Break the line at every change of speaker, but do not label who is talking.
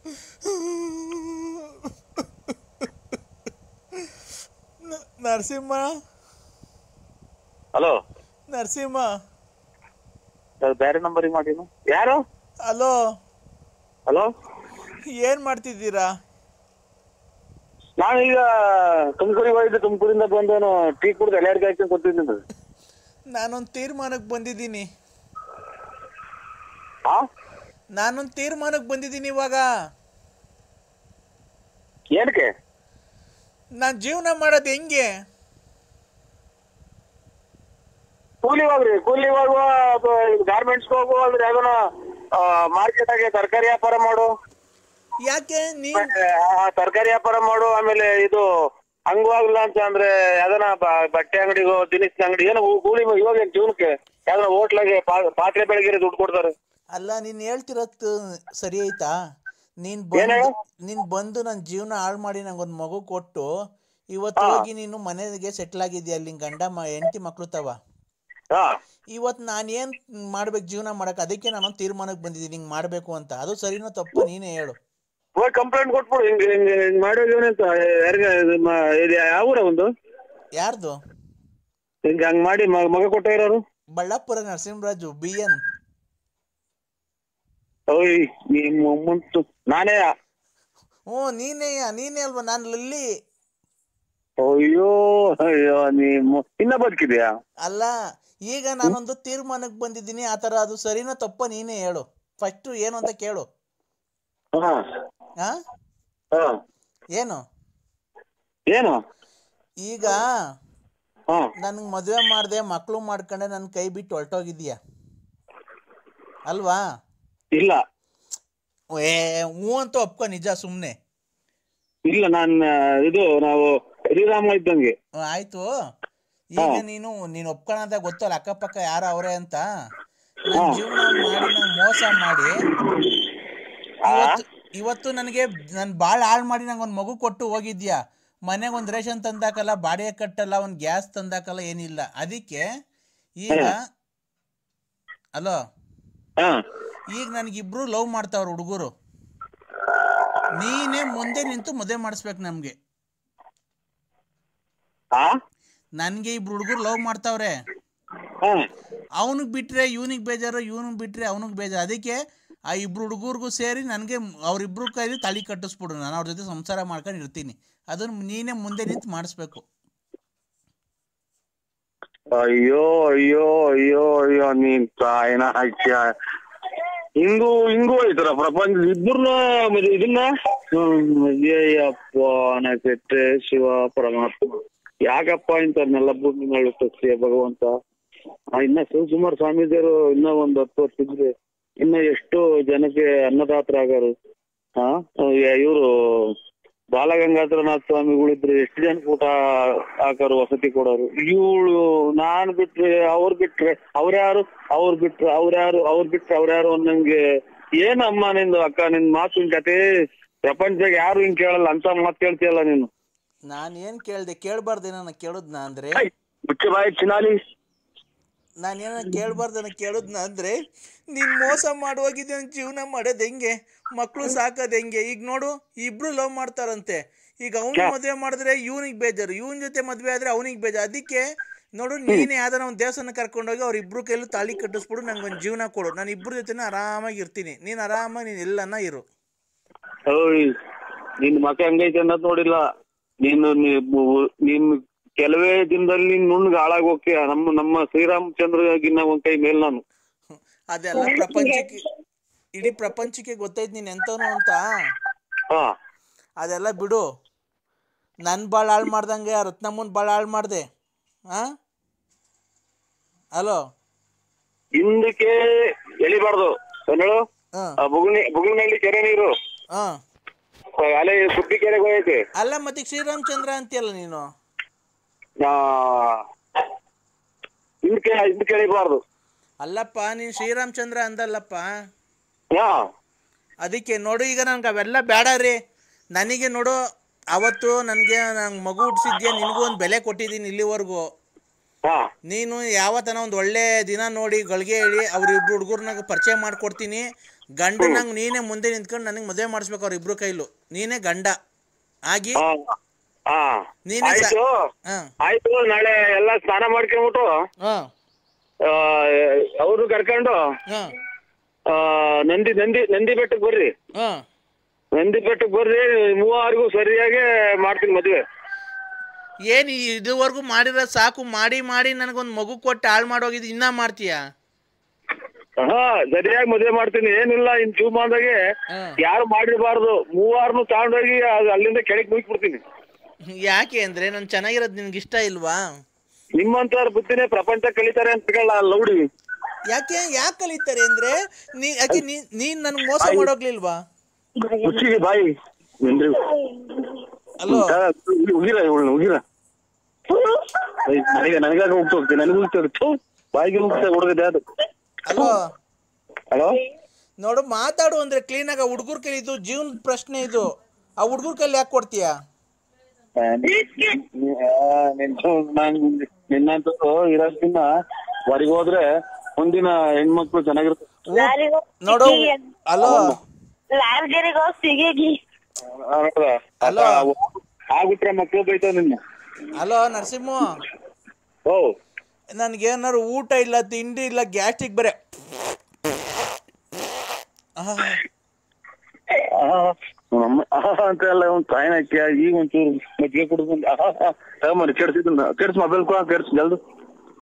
ನ- ನರಸಿಂಹ
ಹಲೋ
ನರಸಿಂಹ
ಬೇರೆ ನಂಬರಿಗೆ ಮಾಡಿನು ಯಾರು
ಹಲೋ
ಹಲೋ
ಏನು ಮಾಡ್ತಿದ್ದೀರಾ
ನಾನು ಈಗ ತುಮಕೂರಿಗೆ ಹೋಗಿದ್ದೆ ತುಮಕೂರಿಂದ ಬಂದೇನು ಟೀ ಕುಡ್ದು ಎಲೆ ಅಡಿಕೆ ಹಾಕ್ಕೊಂಡು ಕೂತಿದ್ದೀನಿ
ನಾನೊಂದು ತೀರ್ಮಾನಕ್ಕೆ ಬಂದಿದ್ದೀನಿ
ಹಾ
ನಾನೊಂದು ತೀರ್ಮಾನಕ್ಕೆ ಬಂದಿದ್ದೀನಿ ಇವಾಗ
ಏನಕ್ಕೆ
ನಾನು ಜೀವನ ಮಾಡೋದು ಹೆಂಗೆ
ಕೂಲಿ ಹೋಗ್ರಿ ಕೂಲಿ ಹೋಗುವ ಗಾರ್ಮೆಂಟ್ಸ್ ಹೋಗು ಅಂದ್ರೆ ಯಾವ್ದಾನ ಮಾರ್ಕೆಟ್ ಆಗಿ ತರಕಾರಿ ವ್ಯಾಪಾರ ಮಾಡು
ಯಾಕೆ ನೀನು
ತರಕಾರಿ ವ್ಯಾಪಾರ ಮಾಡು ಆಮೇಲೆ ಇದು ಹಂಗೂ ಆಗ್ಲಿಲ್ಲ ಅಂತ ಅಂದ್ರೆ ಯಾವ್ದಾನ ಬ- ಬಟ್ಟೆ ಅಂಗಡಿಗೋ ದಿನಸಿನ ಅಂಗಡಿ ಏನೋ ಹೂ- ಕೂಲಿ ಇವಾಗ ಏನ್ ಜೀವನಕ್ಕೆ ಯಾವ್ದಾನ ಹೋಟ್ಲಾಗೆ ಪಾತ್ರೆ ಬೆಳಗಿರಿ ದುಡ್ಡು ಕೊಡ್ತಾರೆ
ಅಲ್ಲ ನೀನು ಹೇಳ್ತಿರೋದು ಸರಿ ಆಯ್ತಾ ನೀನು
ಏನ್
ಬಂದು
ಹೇಳು?
ನೀನು ಬಂದು ನನ್ನ ಜೀವನ ಹಾಳು ಮಾಡಿ ನಂಗೊಂದು ಮಗು ಕೊಟ್ಟು ಇವತ್ತು ಹೋಗಿ ನೀನು ಮನೆಗೆ ಸೆಟ್ಲ್ ಆಗಿದ್ಯಾ ಅಲ್ಲಿ ನಿನ್ ಗಂಡ ಮ ಹೆಂಡತಿ ಮಕ್ಳು ತವ
ಹಾ
ಇವತ್ತು ನಾನು ಏನು ಮಾಡ್ಬೇಕು ಜೀವನ ಮಾಡಕ್ಕೆ ಅದಕ್ಕೆ ನಾನೊಂದು ತೀರ್ಮಾನಕ್ಕೆ ಬಂದಿದ್ದೀನಿ ಹಿಂಗೆ ಮಾಡಬೇಕು ಅಂತ ಅದು ಸರಿನೋ ತಪ್ಪು ನೀನೇ ಹೇಳು
ಹೋಗಿ ಕಂಪ್ಲೇಂಟ್ ಕೊಟ್ಬಿಡು ಹಿಂಗ್ ಹಿಂಗ್ ಹಿಂಗ್ ಮಾಡಿದ್ವಿ ಅಂತ ಯಾರಿಗೆ ಇದು ಮ- ಇದು ಯಾವ ಊರ ಒಂದು
ಯಾರ್ದು
ಹಿಂಗ್ ಹಂಗ್ ಮಾಡಿ ಮ- ಮಗ ಕೊಟ್ಟ ಇರೋರು
ಬಳ್ಳಾಪುರ ನರಸಿಂಹರಾಜು ಬಿ ಎನ್
ಓಯ್ ನಿಮ್ಮ ಮುಂತು ನಾನೇ
ಹ್ಞೂ ನೀನೇ ನೀನೇ ಅಲ್ವಾ ನಾನು ಲಲ್ಲಿ
ಅಯ್ಯೋ ಅಯ್ಯೋ ನಿಮ್ಮ ಇನ್ನ ಬದುಕಿದ್ಯಾ
ಅಲ್ಲ ಈಗ ನಾನೊಂದು ತೀರ್ಮಾನಕ್ಕೆ ಬಂದಿದ್ದೀನಿ ಆ ಥರ ಅದು ಸರಿನೋ ತಪ್ಪೋ ನೀನೇ ಹೇಳು ಫಸ್ಟು ಏನು ಅಂತ ಕೇಳು
ಹಾ
ಹಾ
ಹಾ
ಏನು
ಏನು
ಈಗ
ಹಾ
ನನಗೆ ಮದುವೆ ಮಾಡಿದೆ ಮಕ್ಕಳು ಮಾಡ್ಕೊಂಡೆ ನನ್ನ ಕೈ ಬಿಟ್ಟು ಹೊರಟೋಗಿದ್ಯಾ ಅಲ್ವಾ
ಇಲ್ಲ
ಏ ಹ್ಞೂ ಅಂತ ಒಪ್ಕೊ ನಿಜ ಸುಮ್ಮನೆ
ಇಲ್ಲ ನಾನ್ ಇದು ನಾವು ಶ್ರೀರಾಮ ಇದ್ದಂಗೆ
ಆಯ್ತು ಈಗ ನೀನು ನೀನು ಒಪ್ಕೊಳಂತ ಗೊತ್ತಲ್ಲ ಅಕ್ಕಪಕ್ಕ ಯಾರು ಅವರೇ ಅಂತ ನನ್ನ ಜೀವನ ಮಾಡಿ ನಂಗೆ ಮೋಸ ಮಾಡಿ ಇವತ್ತು ಇವತ್ತು ನನಗೆ ನಾನು ಭಾಳ ಹಾಳು ಮಾಡಿ ನಂಗೆ ಒಂದು ಮಗು ಕೊಟ್ಟು ಹೋಗಿದ್ಯಾ ಮನೆಗೆ ಒಂದು ರೇಷನ್ ತಂದಾಕಲ್ಲ ಬಾಡಿಗೆ ಕಟ್ಟಲ್ಲ ಒಂದು ಗ್ಯಾಸ್ ತಂದಾಕಲ್ಲ ಏನಿಲ್ಲ ಅದಕ್ಕೆ ಈಗ ಅಲೋ
ಹಾ
ಈಗ ನನಗಿಬ್ರು ಲವ್ ಮಾಡ್ತಾವ್ರ ಹುಡುಗರು ನೀನೇ ಮುಂದೆ ನಿಂತು ಮದುವೆ ಮಾಡಿಸ್ಬೇಕು ನಮಗೆ
ಹಾ
ನನಗೆ ಇಬ್ರು ಹುಡುಗರು ಲವ್ ಮಾಡ್ತಾವ್ರೆ
ಹಾ
ಅವನಿಗೆ ಬಿಟ್ರೆ ಇವನಿಗೆ ಬೇಜಾರು ಇವನಿಗೆ ಬಿಟ್ರೆ ಅವನಿಗೆ ಬೇಜಾರು ಅದಕ್ಕೆ ಆ ಇಬ್ರು ಹುಡುಗರಿಗೂ ಸೇರಿ ನನಗೆ ಅವರಿಬ್ರು ಕೈಲಿ ತಳಿ ಕಟ್ಟಿಸ್ಬಿಡು ನಾನು ಅವ್ರ ಜೊತೆ ಸಂಸಾರ ಮಾಡ್ಕೊಂಡು ಇರ್ತೀನಿ ಅದನ್ನು ನೀನೇ ಮುಂದೆ ನಿಂತು ಮಾಡಿಸ್ಬೇಕು
ಅಯ್ಯೋ ಅಯ್ಯೋ ಅಯ್ಯೋ ಅಯ್ಯೋ ನೀನ್ ತಾಯಿನ ಹಾಕ್ಯ ಹಿಂಗೂ ಹಿಂಗೂ ಐತರ ಪ್ರಪಂಚ ಇಬ್ಬರನ್ನ ಇದನ್ನ ಹ್ಮ್, ಅಯ್ಯಯ್ಯಪ್ಪ ನಕೆಟ್ಟೆ ಶಿವ ಪರಮಾತ್ಮ ಯಾಕಪ್ಪ ಇಂಥವ್ರನ್ನೆಲ್ಲ ಭೂಮಿ ಮೇಲೆ ಸೃಷ್ಟಿಯ ಭಗವಂತ ಆ, ಇನ್ನ ಶಿವಕುಮಾರ ಸ್ವಾಮೀಜಿಯವರು ಇನ್ನ ಒಂದ್ ಹತ್ತು ವರ್ಷ ಇದ್ರೆ ಇನ್ನ ಎಷ್ಟು ಜನಕ್ಕೆ ಅನ್ನದಾತರಾಗಾರು ಹಾ ಇವರು ಬಾಲಗಂಗಾಧರನಾಥ ಸ್ವಾಮಿಗಳಿದ್ರೆ ಎಷ್ಟು ಜನಕ್ಕೆ ಊಟ ಹಾಕೋರು ವಸತಿ ಕೊಡೋರು ಇವಳು ನಾನ್ ಬಿಟ್ರೆ ಅವ್ರ್ ಬಿಟ್ರೆ ಅವ್ರ್ಯಾರು ಅವ್ರ್ ಬಿಟ್ರೆ ಅವ್ರ್ಯಾರು ಅವ್ರ್ ಬಿಟ್ರೆ ಅವ್ರ್ಯಾರು ಅನ್ನಂಗೆ ಏನಮ್ಮ ನಿಂದು ಅಕ್ಕ ನಿನ್ ಮಾತಿನ ಕತೆ ಪ್ರಪಂಚದಾಗ ಯಾರು ಹಿಂಗ್ ಕೇಳಲ್ಲ ಅಂತ ಮಾತು ಕೇಳ್ತೀಯಲ್ಲ ನೀನು
ನಾನು ಏನು ಕೇಳಿದೆ ಕೇಳಬಾರ್ದೇನೋ ನಾನು ಕೇಳಿದ್ನ ಅಂದರೆ
ಐ, ಮುಚ್ಚು ಬಾಯಿ ಚಿನಾಲಿ
ನಾನೇನ ಕೇಳಬಾರ್ದನ್ನ ಕೇಳಿದ್ನ ಅಂದರೆ ನೀನು ಮೋಸ ಮಾಡೋಗಿದ್ದೆ ನನ್ನ ಜೀವನ ಮಾಡೋದು ಹೆಂಗೆ ಮಕ್ಕಳು ಸಾಕೋದು ಹೆಂಗೆ ಈಗ ನೋಡು ಇಬ್ರು ಲವ್ ಮಾಡ್ತಾರಂತೆ ಈಗ ಅವ್ನು ಮದುವೆ ಮಾಡಿದ್ರೆ ಇವ್ನಿಗೆ ಬೇಜಾರು ಇವನ ಜೊತೆ ಮದುವೆ ಆದರೆ ಅವನಿಗೆ ಬೇಜಾರು ಅದಕ್ಕೆ ನೋಡು ನೀನು ಯಾವ್ದಾರ ಒಂದು ದೇವಸ್ಥಾನ ಕರ್ಕೊಂಡೋಗಿ ಅವ್ರ ಇಬ್ರು ಕೈಲೂ ತಾಳಿ ಕಟ್ಟಿಸ್ಬಿಡು ನಂಗೆ ಒಂದು ಜೀವನ ಕೊಡು ನಾನು ಇಬ್ಬರ ಜೊತೆನೇ ಆರಾಮಾಗಿ ಇರ್ತೀನಿ ನೀನು ಆರಾಮಾಗಿ ನೀನು ಎಲ್ಲನ ಇರು
ಓಯ್ ನಿನ್ ಮಕ ಹೆಂಗೈತೆ ಅನ್ನೋದ್ ನೋಡಿಲ್ಲ ನೀನು ನೀ- ನೀನ್ ಕೆಲವೇ ದಿನದಲ್ಲಿ ನೀನ್ ನುಣ್ಣಗ್ ಹಾಳಾಗ್ ಹೋಗ್ತೀಯ ನಮ್ಮ ನಮ್ಮ ಶ್ರೀರಾಮಚಂದ್ರಗಿನ್ನ ಒಂದ್ ಕೈ ಮೇಲ್ ನಾನು
ಅದೆಲ್ಲ ಪ್ರಪಂಚಕ್ಕೆ ಇಡೀ ಪ್ರಪಂಚಕ್ಕೆ ಗೊತ್ತೈತೆ ನೀನು ಎಂಥವನು ಅಂತ
ಹಾ
ಅದೆಲ್ಲ ಬಿಡು ನನ್ನ ಭಾಳ ಹಾಳು ಮಾಡ್ದಂಗೆ ಆ ರತ್ನಮ್ಮನ ಭಾಳ ಹಾಳು ಮಾಡಿದೆ ಹಾಂ ಹಲೋ
ಹಿಂದಕ್ಕೆ ಎಳಿಬಾರ್ದು ಏನ್ ಹೇಳು
ಹಾಂ
ಆ ಬುಗುಣಿ ಬುಗುಣಿನಲ್ಲಿ ಕೆರೆ ನೀರು
ಹಾಂ
ಅಲೆ ಸುದ್ದಿ ಕೆರೆಗೆ ಹೋಗೈತೆ
ಅಲ್ಲ ಮತ್ತೆ ಶ್ರೀರಾಮಚಂದ್ರ ಅಂತೀಯಲ್ಲ ನೀನು
ಆ, ಹಿಂದಕ್ಕೆ ಹಿಂದಕ್ಕೆ ಎಳಿಬಾರ್ದು
ಅಲ್ಲಪ್ಪ ನೀನು ಶ್ರೀರಾಮಚಂದ್ರ ಅಂದಲ್ಲಪ್ಪ
ಹಾ
ಅದಕ್ಕೆ ನೋಡು ಈಗ ನಂಗೆ ಅವೆಲ್ಲ ಬೇಡ ರೀ ನನಗೆ ನೋಡು ಅವತ್ತು ನನಗೆ ನಂಗೆ ಮಗು ಹುಟ್ಟಿಸಿದ್ಯಾ ನಿನಗೂ ಒಂದು ಬೆಲೆ ಕೊಟ್ಟಿದ್ದೀನಿ ಇಲ್ಲಿವರೆಗೂ
ಹಾ
ನೀನು ಯಾವತ್ತನ ಒಂದು ಒಳ್ಳೆ ದಿನ ನೋಡಿ ಗಳಿಗೆ ಹೇಳಿ ಅವ್ರಿಬ್ರು ಹುಡುಗರ್ನಾಗ ಪರಿಚಯ ಮಾಡ್ಕೊಡ್ತೀನಿ ಗಂಡನಂಗೆ ನೀನೇ ಮುಂದೆ ನಿಂತ್ಕೊಂಡು ನನಗೆ ಮದುವೆ ಮಾಡಿಸ್ಬೇಕು ಅವ್ರಿಬ್ರು ಕೈಲು ನೀನೇ ಗಂಡ ಆಗಿ
ಹಾ ಹಾ
ನೀನೇ ಸ-
ಆಯ್ತು
ಹಾಂ
ಆಯ್ತು ನಾಳೆ ಎಲ್ಲ ಸ್ನಾನ ಮಾಡ್ಕೊಂಬಿಟ್ಟು
ಹಾಂ
ಅವ್ರು ಕರ್ಕೊಂಡು
ಹಾಂ
ಆ, ನಂದಿ ನಂದಿ ನಂದಿ ಬೆಟ್ಟಕ್ಕೆ ಬರ್ರಿ
ಹಾಂ
ನಂದಿ ಬೆಟ್ಟಕ್ಕೆ ಬರ್ರಿ ಮೂವರಿಗೂ ಸರಿಯಾಗಿ ಮಾಡ್ತೀನಿ ಮದುವೆ
ಏನು ಇದುವರೆಗೂ ಮಾಡಿರೋ ಸಾಕು ಮಾಡಿ ಮಾಡಿ ನನಗೊಂದು ಮಗು ಕೊಟ್ಟು ಹಾಳು ಮಾಡೋಗಿದ್ದು ಇನ್ನೂ ಮಾಡ್ತೀಯಾ
ಹಾ ಸರಿಯಾಗಿ ಮದುವೆ ಮಾಡ್ತೀನಿ ಏನಿಲ್ಲ ಇನ್ ಜೀವಮಾನದಾಗೆ
ಹಾಂ
ಯಾರು ಮಾಡಿರಬಾರ್ದು ಮೂವಾರ್ನು ತಗೊಂಡೋಗಿ ಅದು ಅಲ್ಲಿಂದ ಕೆಳಗೆ ಮುಗಿಸ್ಬಿಡ್ತೀನಿ
ಯಾಕೆ ಅಂದರೆ ನಾನು ಚೆನ್ನಾಗಿರೋದು ನಿನ್ಗೆ ಇಷ್ಟ ಇಲ್ವಾ
ನಿಮ್ಮಂತವ್ರ ಬುದ್ಧಿನೇ ಪ್ರಪಂಚ ಕಲಿತಾರೆ ಅಂತ ಹೇಳ ಲೌಡಿ
ಯಾಕೆ ಯಾಕೆ ಕಲಿತಾರೆ ಅಂದರೆ ನೀ ಯಾಕೆ ನೀ ನೀನು ನನಗೆ ಮೋಸ ಮಾಡೋಗ್ಲಿಲ್ವಾ
ಹುಚ್ಚಿಗೆ ಬಾಯಿ ಏನ್ರಿ
ಅಲ್ಲೋ
ಉಗಿರ ಇವಳು ಉಗಿರ ಏಯ್, ನನಗೆ ನನಗಾಗ ಹೋಗ್ತಾ ಹೋಗ್ತೀನಿ ನನಗೆ ಹೋಗ್ತಾ ಥು, ಬಾಯಿಗೆ ಮುಗ್ತಾ ಹುಡುಗದೆ ಅದು
ಅಲ್ಲೋ
ಹಲೋ
ನೋಡು ಮಾತಾಡು ಅಂದ್ರೆ ಕ್ಲೀನಾಗ ಹುಡುಗರ ಕೈಲಿ ಇದು ಜೀವನದ ಪ್ರಶ್ನೆ ಇದು ಆ ಹುಡುಗರ ಕೈಲಿ ಯಾಕೆ ಕೊಡ್ತೀಯಾ
ನಿನ್ನಂತೂ ಇರೋದ್ಕಿನ್ನ ಹೊರಗೆ ಹೋದ್ರೆ ಮುಂದಿನ ಹೆಣ್ಮಕ್ಳು ಚೆನ್ನಾಗಿರುತ್ತೆ
ಲಾರಿಗೋ
ನೋಡು ಅಲೋ
ಲಾರ್ಗರಿಗೋ ಸಿಗಿಗಿ
ಹೌದಾ?
ಹಲೋ.
ಆಗ್ಬಿಟ್ರೆ ಮಕ್ಳು ಬೈತಾವ ನಿನ್ನ
ಅಲೋ ನರಸಿಂಹ
ಓ
ನನಗೇನಾದ್ರು ಊಟ ಇಲ್ಲ ತಿಂಡಿ ಇಲ್ಲ ಗ್ಯಾಸ್ಟ್ರಿಕ್ ಬರೇ ಆಹ್,
ನಮ್ಮ ಅಂತ ಎಲ್ಲ ಒಂದ್ ಕಾಯಿನ ಹಾಕಿ ಈಗ ಒಂಚೂರು ಮಜ್ಜಿಗೆ ಕುಡಿದು ತಗೊಂಬರಿ ಕೆಡ್ಸಿದ್ ಕೆಡ್ಸ್ ಮೊಬೈಲ್ ಕೂಡ ಕೆಡ್ಸ್ ಜಲ್ದು